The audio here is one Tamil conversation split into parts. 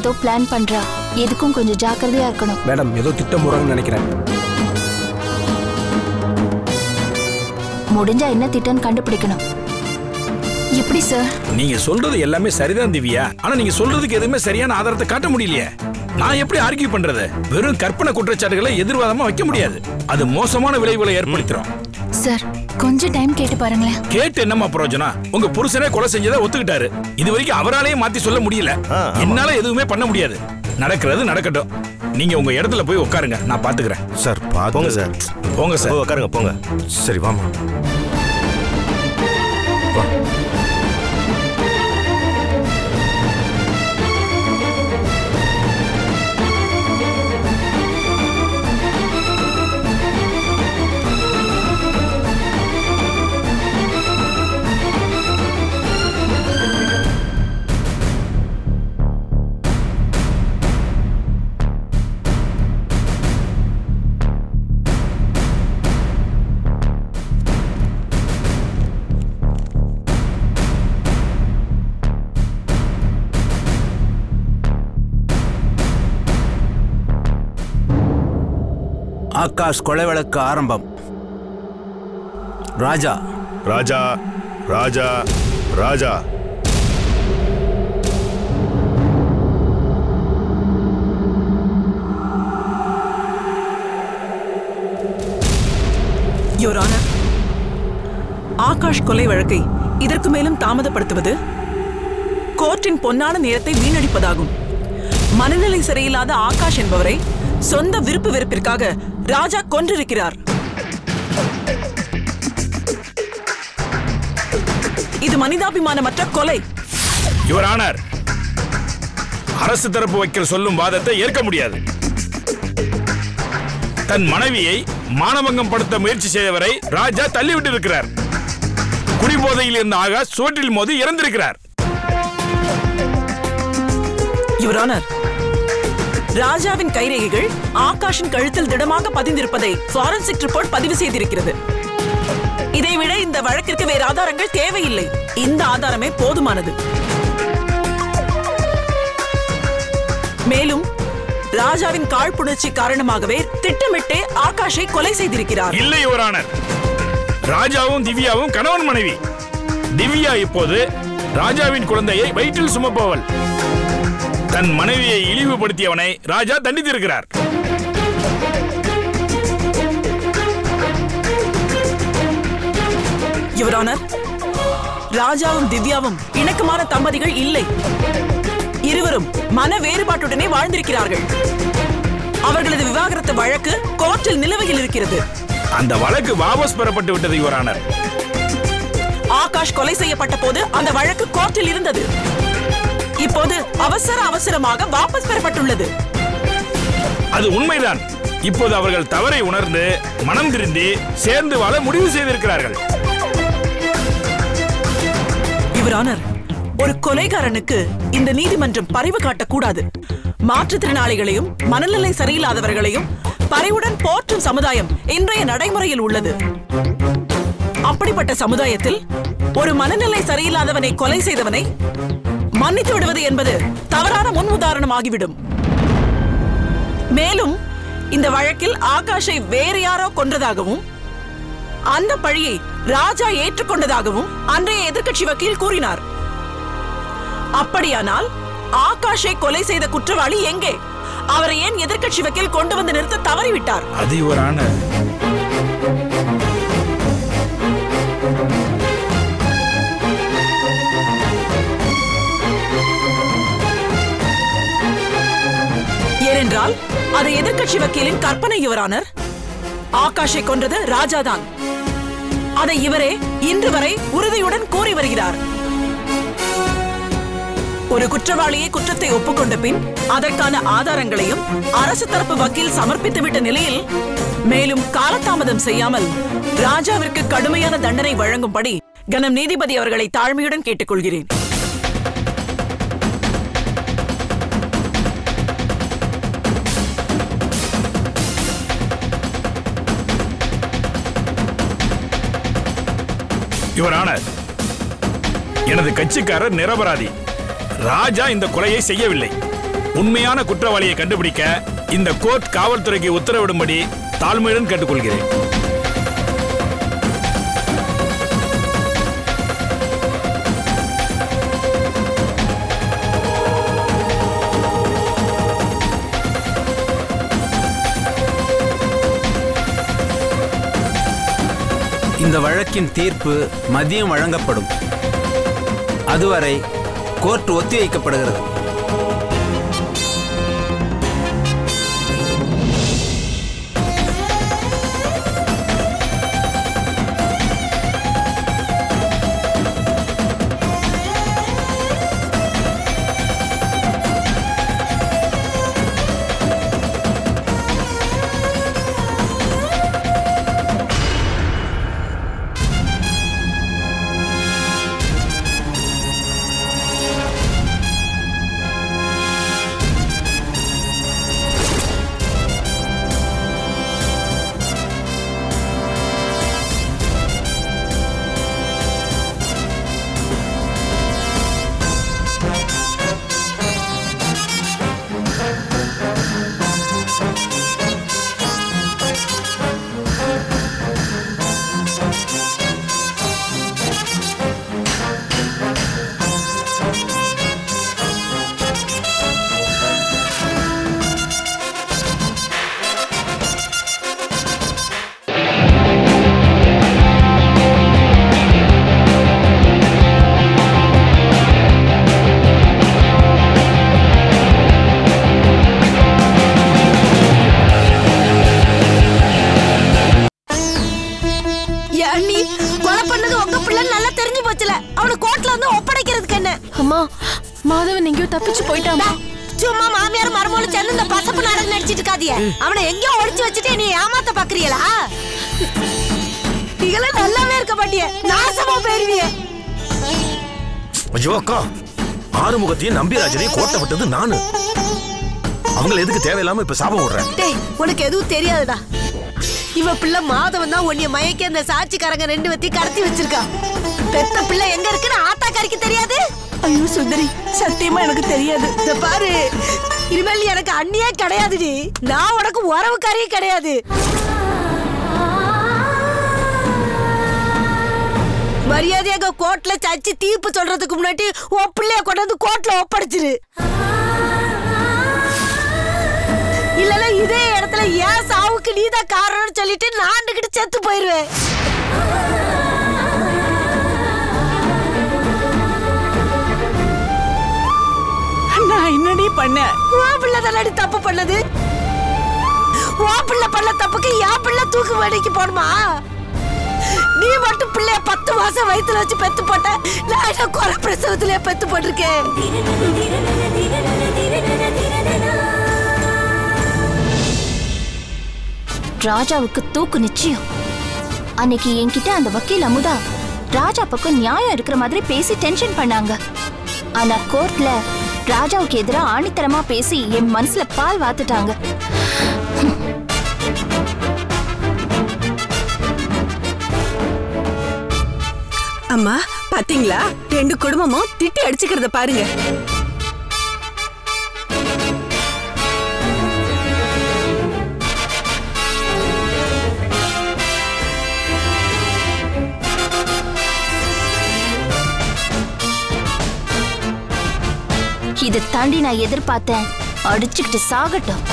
ஏதோ பிளான் பண்றா எதுக்கும் கொஞ்சம் ஜாக்கிரதையா இருக்கணும் மேடம் ஏதோ திட்டம் போறாங்கன்னு நினைக்கிறேன் முடிஞ்சா என்ன திட்டம்னு கண்டுபிடிக்கணும் எப்படி சார் நீங்க சொல்றது எல்லாமே சரிதான் திவ்யா ஆனா நீங்க சொல்றதுக்கு எதுவுமே சரியான ஆதாரத்தை காட்ட முடியலையே நான் எப்படி ஆர்கியூ பண்றது வெறும் கற்பனை குற்றச்சாட்டுகளை எதிர்வாதமா வைக்க முடியாது அது மோசமான விளைவுகளை ஏற்படுத்திடும் சார் கொஞ்சம் டைம் கேட்டு பாருங்களேன் கேட்டு என்னம்மா பிரயோஜனம் உங்க புருஷனே கொலை செஞ்சதை ஒத்துக்கிட்டாரு இது வரைக்கும் அவராலேயே மாத்தி சொல்ல முடியல ஆ, ஆமா. என்னால எதுவுமே பண்ண முடியாது நடக்கிறது நடக்கட்டும் நீங்க உங்க இடத்துல போய் உட்காருங்க நான் பாத்துக்கிறேன் சார் போங்க சார் போங்க சார் போய் உட்காருங்க போங்க சரி வாமா வா ஆகாஷ் கொலை வழக்கு ஆரம்பம் ராஜா ராஜா ராஜா ராஜா யுவர் ஆனர் ஆகாஷ் கொலை வழக்கை இதற்கு மேலும் தாமதப்படுத்துவது கோர்ட்டின் பொன்னான நேரத்தை வீணடிப்பதாகும் மனநிலை சரியில்லாத ஆகாஷ் என்பவரை சொந்த விருப்பு வெறுப்பிற்காக ராஜா கொன்றிருக்கிறார் இது மனிதாபிமானமற்ற கொலை யுவர் ஆனர் அரசு தரப்பு வைக்கல் சொல்லும் வாதத்தை ஏற்க முடியாது தன் மனைவியை மானபங்கம் படுத்த முயற்சி செய்தவரை ராஜா தள்ளிவிட்டு இருக்கிறார் குடிபோதையில் இருந்த ஆகாஷ் சுவற்றில் மோதி இறந்திருக்கிறார் யுவர் ஆனர் ராஜாவின் கைரேகைகள் ஆகாஷின் கழுத்தில் திடமாக பதிந்திருப்பதை ஃபாரன்சிக் ரிப்போர்ட் பதிவு செய்திருக்கிறது இதைவிட இந்த வழக்கிற்கு வேறு ஆதாரங்கள் தேவையில்லை இந்த ஆதாரமே போதுமானது மேலும் ராஜாவின் காழ்ப்புணர்ச்சி காரணமாகவே திட்டமிட்டே ஆகாஷை கொலை செய்திருக்கிறார் இல்லை யுவர் ஆனர் ராஜாவும் திவ்யாவும் கணவன் மனைவி திவ்யா இப்போது ராஜாவின் குழந்தையை வயிற்றில் சுமப்பவள் தன் மனைவியை இழிவுபடுத்தியவனை ராஜா தண்டித்திருக்கிறார் யுவர் ஆனர் ராஜாவும் திவ்யாவும் இணக்கமான தம்பதிகள் இல்லை இருவரும் மன வேறுபாட்டுடனே வாழ்ந்திருக்கிறார்கள் அவர்களது விவாகரத்து வழக்கு கோர்ட்டில் நிலுவையில் இருக்கிறது அந்த வழக்கு வாபஸ் பெறப்பட்டு விட்டது யுவர் ஆனர் ஆகாஷ் கொலை செய்யப்பட்ட போது அந்த வழக்கு கோர்ட்டில் இருந்தது இப்போது அவசர அவசரமாக வாபஸ் பெறப்பட்டுள்ளது அது உண்மைதான் இப்போது அவர்கள் தவறை உணர்ந்து மனம் திருந்தி சேர்ந்து வாழ முடிவு செய்திருக்கிறார்கள் யுவர் ஆனர் ஒரு கொலைகாரனுக்கு இந்த நீதிமன்றம் பரிவு காட்டக்கூடாது மாற்றுத்திறனாளிகளையும் மனநிலை சரியில்லாதவர்களையும் பரிவுடன் போற்றும் சமுதாயம் இன்றைய நடைமுறையில் உள்ளது அப்படிப்பட்ட சமுதாயத்தில் ஒரு மனநிலை சரியில்லாதவனை கொலை செய்தவனை மன்னித்து விடுவது என்பது தவறான முன் உதாரணமாகிவிடும் மேலும் இந்த வழக்கில் ஆகாஷை வேறு யாரோ கொன்றதாகவும் அந்த பழியை ராஜா ஏற்றுக்கொண்டதாகவும் அன்றைய எதிர்க்கட்சி வக்கீல் கூறினார் அப்படியானால் ஆகாஷை கொலை செய்த குற்றவாளி எங்கே அவரை ஏன் எதிர்க்கட்சி வக்கீல் கொண்டு வந்து நிறுத்த தவறிவிட்டார் அது யுவர் ஆனர் ஏனென்றால் அது எதிர்க்கட்சி வக்கீலின் கற்பனை யுவரானர் ஆகாஷை கொன்றது ராஜாதான் அதை இவரே இன்று வரை உறுதியுடன் கூறி வருகிறார் ஒரு குற்றவாளியை குற்றத்தை ஒப்புக்கொண்ட பின் அதற்கான ஆதாரங்களையும் அரசு தரப்பு வக்கீல் சமர்ப்பித்துவிட்ட நிலையில் மேலும் காலதாமதம் செய்யாமல் ராஜாவிற்கு கடுமையான தண்டனை வழங்கும்படி கனம் நீதிபதி அவர்களை தாழ்மையுடன் கேட்டுக்கொள்கிறேன் யுவர் ஆனர் எனது கட்சிக்காரர் நிரபராதி ராஜா இந்த கொலையை செய்யவில்லை உண்மையான குற்றவாளியை கண்டுபிடிக்க இந்த கோர்ட் காவல்துறைக்கு உத்தரவிடும்படி தாழ்மையுடன் கேட்டுக்கொள்கிறேன் இந்த வழக்கின் தீர்ப்பு மதியம் வழங்கப்படும் அதுவரை கோர்ட் ஒத்திவைக்கப்படுகிறது அண்ணி கொலை பண்ணது உங்க பிள்ளை நல்லா தெரிஞ்சு போச்சுல அவனை கோர்ட்ல வந்து ஒப்படைக்கிறதுக்கு என்ன அம்மா மாதவன் எங்கேயோ தப்பிச்சு போயிட்டாமா சும்மா மாமியார் மருமகளும் சேர்ந்து இந்த பசப்பு நாடகம் நடிச்சிட்டு இருக்காதிய அவனை எங்கேயோ ஒளிச்சு வச்சுட்டு நீ ஏமாத்த பாக்குறீங்களா நீங்களும் நல்லாவே இருக்க மாட்டிய நாசமா போயிருவிய ஐயோ அக்கா ஆறுமுகத்தையும் நம்பிராஜனையும் கோட்டை விட்டது நானு அவங்கள எதுக்கு தேவையில்லாம இப்ப சாபம் விடுறேன் டேய் உனக்கு எதுவும் தெரியாதுடா இவ பிள்ளை மாதவன் தான் உன்னைய மயக்கி அந்த சாட்சிக்காரங்க ரெண்டு வத்தி கடத்தி வச்சிருக்கா பெத்த பிள்ளை எங்க இருக்குன்னு ஆத்தாக்காரிக்கு தெரியாது ஐயோ சுந்தரி சத்தியமா எனக்கு தெரியாது இத பாரு இனிமேல் நீ எனக்கு அண்ணியே கிடையாதுடி நான் உனக்கு உறவுக்காரியே கிடையாது மரியாதையாக கோர்ட்ல சச்சி தீர்ப்பு சொல்றதுக்கு முன்னாடி உன் பிள்ளைய கொண்டு வந்து கோர்ட்ல ஒப்படைச்சிரு இல்லல இதே இடத்துல ஏன் சாவுக்கு நீதான் காரணம்னு சொல்லிட்டு நாண்டுகிட்டு செத்து போயிருவேன் நான் என்னடி பண்ணேன் உன் பிள்ளை தானடி தப்பு பண்ணது உன் பிள்ளை பண்ண தப்புக்கு என் பிள்ளை தூக்கு வேலைக்கு போடுமா நீ மட்டும் பிள்ளைய பத்து மாசம் வயித்துல வச்சு பெத்து போட்ட நான் என்ன கொலை பிரசவத்திலே பெத்து போட்டிருக்கேன் ராஜாவுக்கு தூக்கு நிச்சயம் அன்னைக்கு என்கிட்ட அந்த வக்கீல் அமுதா ராஜா பக்கம் நியாயம் இருக்கிற மாதிரி பேசி டென்ஷன் பண்ணாங்க ஆனா கோர்ட்ல ராஜாவுக்கு எதிராக ஆணித்தரமா பேசி என் மனசுல பால் வாத்துட்டாங்க அம்மா பாத்தீங்களா ரெண்டு குடும்பமும் திட்டி அடிச்சுக்கிறத பாருங்க இதை தாண்டி நான் எதிர்பார்த்தேன் அடிச்சுக்கிட்டு சாகட்டும்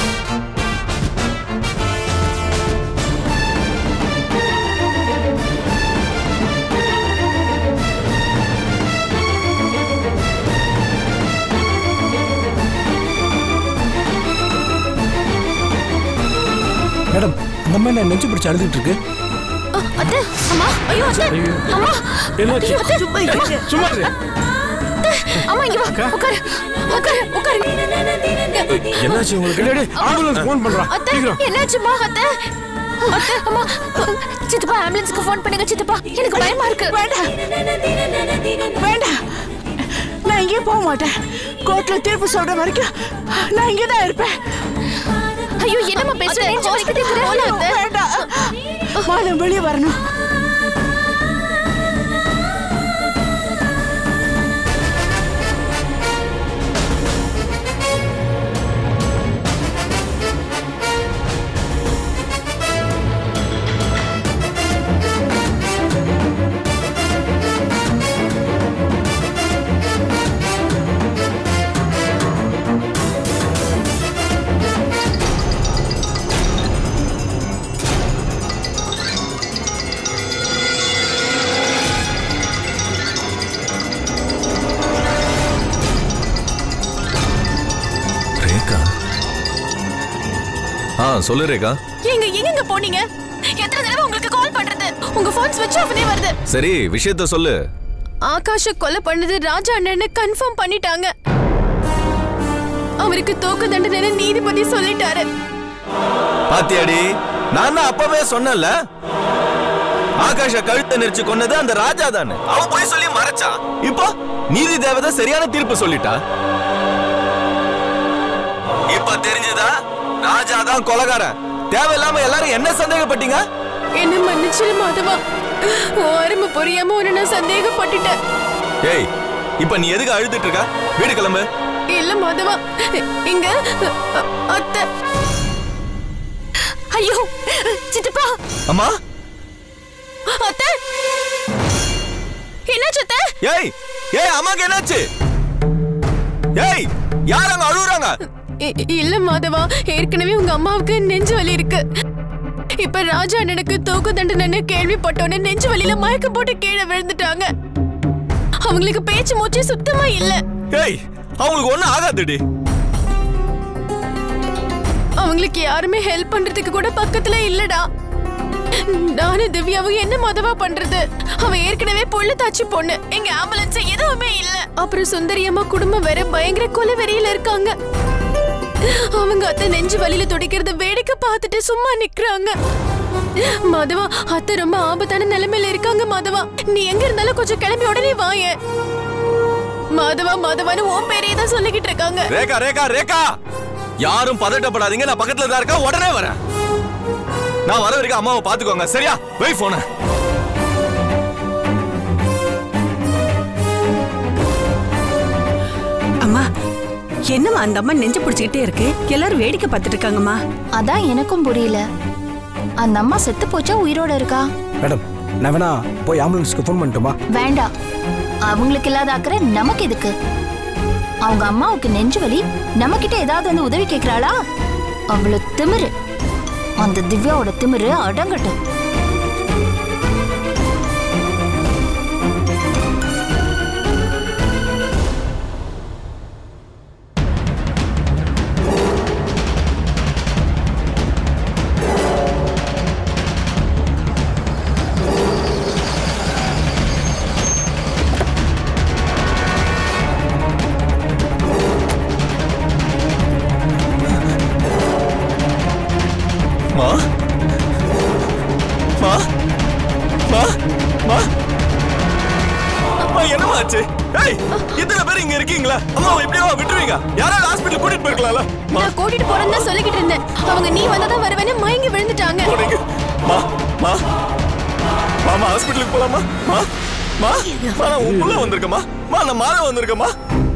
மேடம் அந்த மாதிரி நான் நெஞ்சு பிடிச்சு அழுதுட்டு இருக்கு அத்தை அம்மா ஐயோ அத்தை அம்மா என்னாச்சு ஐயோ, அத்தை, சும்மா இரு. சும்மா இரு. அம்மா இங்க வா உட்காரு உட்காரு உட்காரு என்னாச்சு உங்களுக்கு டேய், டேய், ஆம்புலன்ஸ் ஃபோன் பண்றான் அத்தை சீக்கிரம் என்னாச்சுமா அத்தை அத்தை அம்மா சித்தப்பா ஆம்புலன்ஸ்க்கு ஃபோன் பண்ணுங்க சித்தப்பா எனக்கு பயமா இருக்கு வேண்டாம் வேண்டாம் நான் இங்கே போக மாட்டேன் கோர்ட்ல தீர்ப்பு சொல்ற வரைக்கும் நான் இங்கே தான் இருப்பேன் ஐயோ என்னம்மா பேசுறேன் வேண்டாம் மாதம் வெளியே வரணும் ஆ சொல்லு ரேகா எங்க எங்கங்க போனீங்க எத்தனை தடவை உங்களுக்கு கால் பண்றது உங்க போன் ஸ்விட்ச் ஆஃப்னே வருது சரி விஷயத்த சொல்லு ஆகாஷ கொலை பண்ணது ராஜா அண்ணன்னு கன்ஃபார்ம் பண்ணிட்டாங்க அவருக்கு தூக்கு தண்டனை நீதிபதி சொல்லிட்டாரு பாத்தியாடி நான் தான் அப்பவே சொன்னேன்ல ஆகாஷ கழுத்தை நெரிச்சு கொன்னது அந்த ராஜா தானே அவன் போய் சொல்லி மறைச்சான் இப்போ நீதி தேவதை சரியான தீர்ப்பு சொல்லிட்டா இப்ப தெரிஞ்சதா ராஜா தான் கொலகாரன் தேவையில்லாம எல்லாரும் என்ன சந்தேகப்பட்டீங்க என்ன மன்னிச்சிரு மாதவா ஓரம்பு புரியாம உன்னை நான் சந்தேகப்பட்டுட்டேன் ஏய் இப்ப நீ எதுக்கு அழுதுட்டு இருக்க வீடு கிளம்பு இல்ல மாதவா இங்க அ- அத்தை ஐயோ சித்தப்பா அம்மா அத்தை என்னாச்சு அத்தை ஏய் ஏய் அம்மாக்கு என்னாச்சு ஏய் யார் அங்க அழுகுறாங்க இ- இல்ல மாதவா ஏற்கனவே உங்க அம்மாவுக்கு நெஞ்சு வலி இருக்கு இப்ப ராஜா அண்ணனுக்கு தூக்கு தண்டனை கேள்விப்பட்டோன்னே நெஞ்சு வலியில மயக்கம் போட்டு கீழே விழுந்துட்டாங்க அவங்களுக்கு பேச்சு மூச்சு சுத்தமா இல்ல ஏய் அவங்களுக்கு ஒண்ணும் ஆகாதுடி அவங்களுக்கு யாருமே ஹெல்ப் பண்றதுக்கு கூட பக்கத்துல இல்லடா நானும் திவ்யாவும் என்ன மதவா பண்றது அவ ஏற்கனவே பொண்ணு தாச்சி பொண்ணு எங்க ஆம்புலன்ஸ் எதுவுமே இல்ல அப்புறம் சுந்தரியம்மா குடும்பம் வேற பயங்கர கொலை வெறியில இருக்காங்க அவங்க அத்தை நெஞ்சு வலியில துடிக்கிறத வேடிக்கை பார்த்துட்டு சும்மா நிக்கிறாங்க மாதவா அத்தை ரொம்ப ஆபத்தான நிலைமையில இருக்காங்க மாதவா நீ எங்க இருந்தாலும் கொஞ்சம் கிளம்பி உடனே வாயே மாதவா மாதவான்னு உன் பேரையே தான் சொல்லிக்கிட்டு இருக்காங்க ரேகா ரேகா ரேகா யாரும் பதட்டப்படாதீங்க நான் பக்கத்துல தான் இருக்கேன் உடனே வரேன் நான் வர வரைக்கும் அம்மாவை பாத்துக்கோங்க சரியா வை போன அம்மா என்னம்மா அந்த அம்மா நெஞ்சு பிடிச்சிக்கிட்டே இருக்கு எல்லாரும் வேடிக்கை பார்த்துட்டு இருக்காங்கம்மா அதான் எனக்கும் புரியல அந்த அம்மா செத்து போச்சா உயிரோட இருக்கா மேடம் நான் வேணா போய் ஆம்புலன்ஸ்க்கு ஃபோன் பண்ணட்டுமா வேண்டாம் அவங்களுக்கு இல்லாத அக்கறை நமக்கு எதுக்கு அவங்க அம்மாவுக்கு நெஞ்சு வலி நம்ம கிட்ட ஏதாவது வந்து உதவி கேக்குறாளா அவ்வளவு திமிரு அந்த திவ்யாவோட திமிரு அடங்கட்டும் மா மா மா மா அம்மா என்னமா ஆச்சு ஏய் இத்தனை பேர் இங்க இருக்கீங்களா அம்மாவை எப்படியோ விட்டுருவீங்க யாராவது ஹாஸ்பிட்டல் கூட்டிட்டு போயிருக்கலாம்ல மா நான் கூட்டிட்டு போறேன்னு தான் சொல்லிக்கிட்டு இருந்தேன் அவங்க நீ வந்தாதான் வருவேன்னு மயங்கி விழுந்துட்டாங்க போனீங்க மா மா மாமா ஹாஸ்பிட்டலுக்கு போலாமா மா மா மா நான் உள்ள வந்திருக்கேம்மா மா நான் மாலை வந்திருக்கேம்மா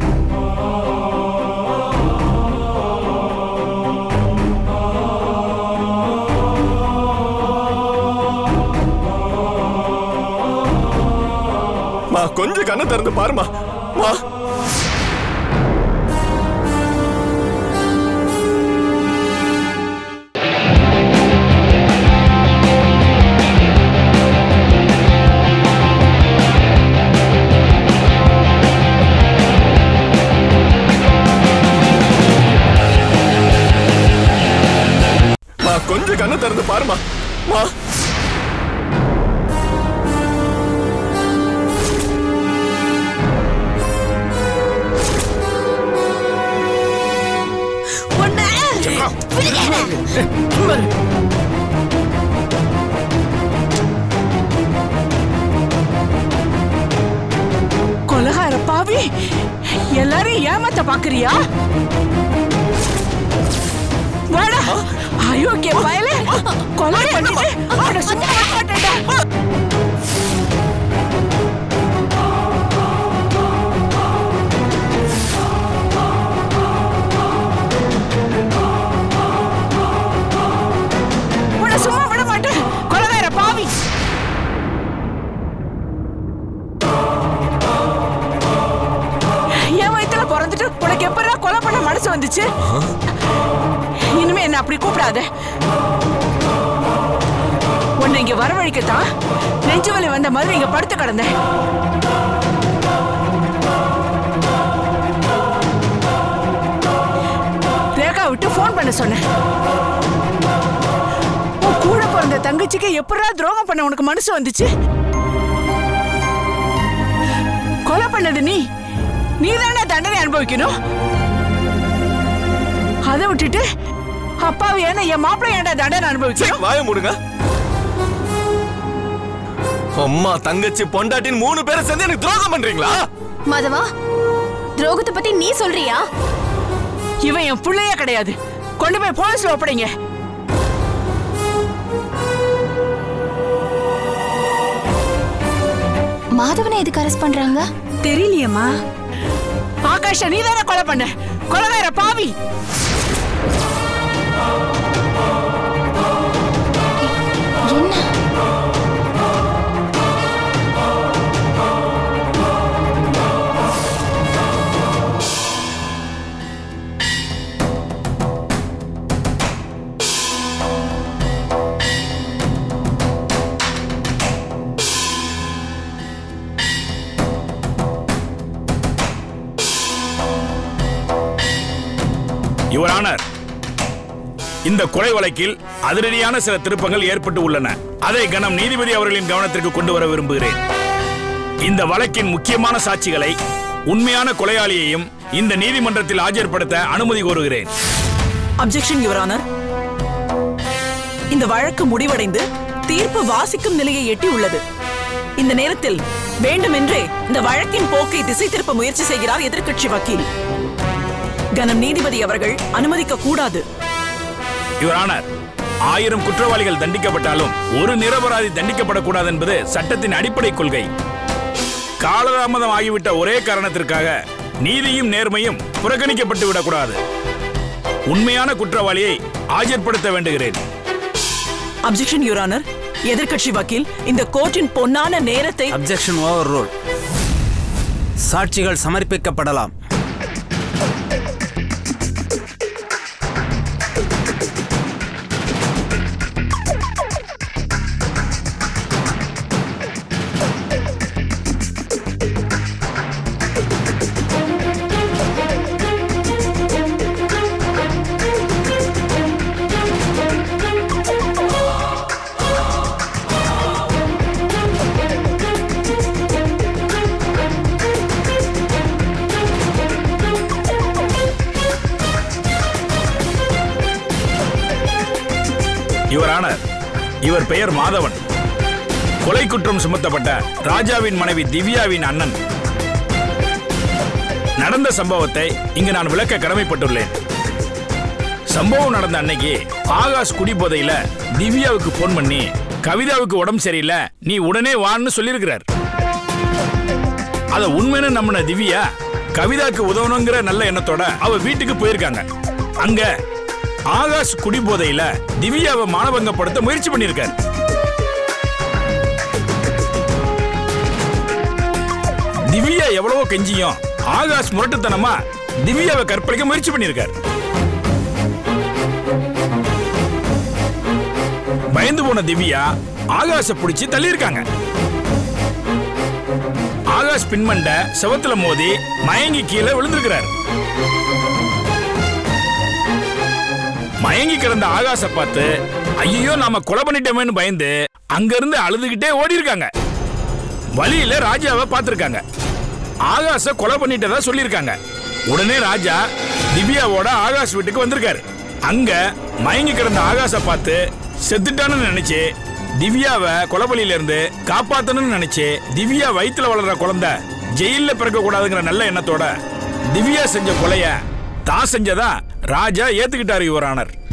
மா கொஞ்சம் கண்ணை திறந்து பாருமா மா மா கொஞ்சம் கண்ணை திறந்து பாருமா மா ஒண்ணு கொலகார பாவி எல்லாரும் ஏமாத்த பாக்குறியா வாடா அயோக்கிய பயல கொலை பண்ணிட்டு அவனை சும்மா விட மாட்டேன்டா உன்னை சும்மா விட மாட்டேன் கொலகார பாவி என் வயித்துல பிறந்துட்டு உனக்கு எப்படா கொலை பண்ண மனசு வந்துச்சு இனிமே என்ன அப்படி கூப்பிடாத உன்னை இங்க வரவழைக்கத்தான் நெஞ்சு வலி வந்த மாதிரி இங்க படுத்து கிடந்தேன் ரேகா விட்டு ஃபோன் பண்ண சொன்னேன் தங்கச்சிக்கு எப்படா துரோகம் பண்ண உனக்கு மனசு வந்துச்சு கொலை பண்ணது நீ நீ தானே தண்டனை அனுபவிக்கணும் அதை விட்டுட்டு அப்பாவி ஏன்னா என் மாப்பிள்ளை ஏன்டா தண்டனை அனுபவிக்கணும் வாய மூடுங்க அம்மா தங்கச்சி பொண்டாட்டின்னு மூணு பேரை சேர்ந்து எனக்கு துரோகம் பண்றீங்களா மாதவா துரோகத்தை பத்தி நீ சொல்றியா இவன் என் பிள்ளையே கிடையாது கொண்டு போய் போலீஸ்ல ஒப்படைங்க மாதவனை எதுக்கு அரெஸ்ட் பண்றாங்க தெரியலையேம்மா ஆகாஷ நீ தானே கொலை பண்ண கொலைகார பாவி என்ன யுவர் ஆனர் இந்த கொலை வழக்கில் அதிரடியான சில திருப்பங்கள் ஏற்பட்டு உள்ளன அதை கணம் நீதிபதி அவர்களின் கவனத்திற்கு கொண்டு வர விரும்புகிறேன் இந்த வழக்கின் முக்கியமான சாட்சிகளை உண்மையான கொலையாளியையும் இந்த நீதிமன்றத்தில் ஆஜர்படுத்த அனுமதி கோருகிறேன் அப்ஜெக்ஷன் யுவர் ஆனர் இந்த வழக்கு முடிவடைந்து தீர்ப்பு வாசிக்கும் நிலையை எட்டி உள்ளது இந்த நேரத்தில் வேண்டுமென்றே இந்த வழக்கின் போக்கை திசை திருப்ப முயற்சி செய்கிறார் எதிர்க்கட்சி வக்கீல் கனம் நீதிபதி அவர்கள் அனுமதிக்க கூடாது யுவர் ஆனர் ஆயிரம் குற்றவாளிகள் தண்டிக்கப்பட்டாலும் ஒரு நிரபராதி தண்டிக்கப்படக்கூடாது என்பது சட்டத்தின் அடிப்படை கொள்கை காலதாமதம் ஆகிவிட்ட ஒரே காரணத்திற்காக நீதியும் நேர்மையும் புறக்கணிக்கப்பட்டு விடக்கூடாது உண்மையான குற்றவாளியை ஆஜர்படுத்த வேண்டுகிறேன் அப்ஜெக்ஷன் யுவர் ஆனர் எதிர்க்கட்சி வக்கீல் இந்த கோர்ட்டின் பொன்னான நேரத்தை அப்ஜெக்ஷன் ஓவர் ரூல் சாட்சிகள் சமர்ப்பிக்கப்படலாம் யுவர் ஆனர் இவர் பெயர் மாதவன் கொலை குற்றம் சுமத்தப்பட்ட ராஜாவின் மனைவி திவ்யாவின் அண்ணன் நடந்த சம்பவத்தை இங்கு நான் விளக்க கடமைப்பட்டுள்ளேன் சம்பவம் நடந்த அன்னைக்கு ஆகாஷ் குடிபோதையில திவ்யாவுக்கு போன் பண்ணி கவிதாவுக்கு உடம்பு சரியில்லை நீ உடனே வான்னு சொல்லியிருக்கிறார் அத உண்மைன்னு நம்பின திவ்யா கவிதாக்கு உதவணுங்கிற நல்ல எண்ணத்தோட அவ வீட்டுக்கு போயிருக்காங்க அங்க ஆகாஷ் குடிபோதையில திவ்யாவை மானபங்கப்படுத்த முயற்சி பண்ணியிருக்கார் திவ்யா எவ்வளவோ கெஞ்சியும் ஆகாஷ் முரட்டுத்தனமா திவ்யாவை கற்பழிக்க முயற்சி பண்ணியிருக்கார் பயந்து போன திவ்யா ஆகாஷ பிடிச்சு தள்ளியிருக்காங்க ஆகாஷ் பின்மண்ட செவத்துல மோதி மயங்கி கீழே விழுந்திருக்கிறார் மயங்கி கிடந்த ஆகாச பார்த்து ஐயோ நாம கொலை பண்ணிட்டோமேன்னு பயந்து அங்கிருந்து அழுதுகிட்டே ஓடி இருக்காங்க வழியில ராஜாவை பார்த்திருக்காங்க ஆகாஷ கொலை பண்ணிட்டதா சொல்லியிருக்காங்க உடனே ராஜா திவ்யாவோட ஆகாஷ் வீட்டுக்கு வந்திருக்காரு அங்க மயங்கி கிடந்த ஆகாஷ பார்த்து செத்துட்டான்னு நினைச்சு திவ்யாவை கொலபலியில இருந்து காப்பாத்தணும்னு நினைச்சு திவ்யா வயித்துல வளர்ற குழந்தை ஜெயில்ல பிறக்க கூடாதுங்கிற நல்ல எண்ணத்தோட திவ்யா செஞ்ச கொலைய தான் செஞ்சதா ராஜா ஏத்துக்கிட்டாரு யுவர் ஆனர்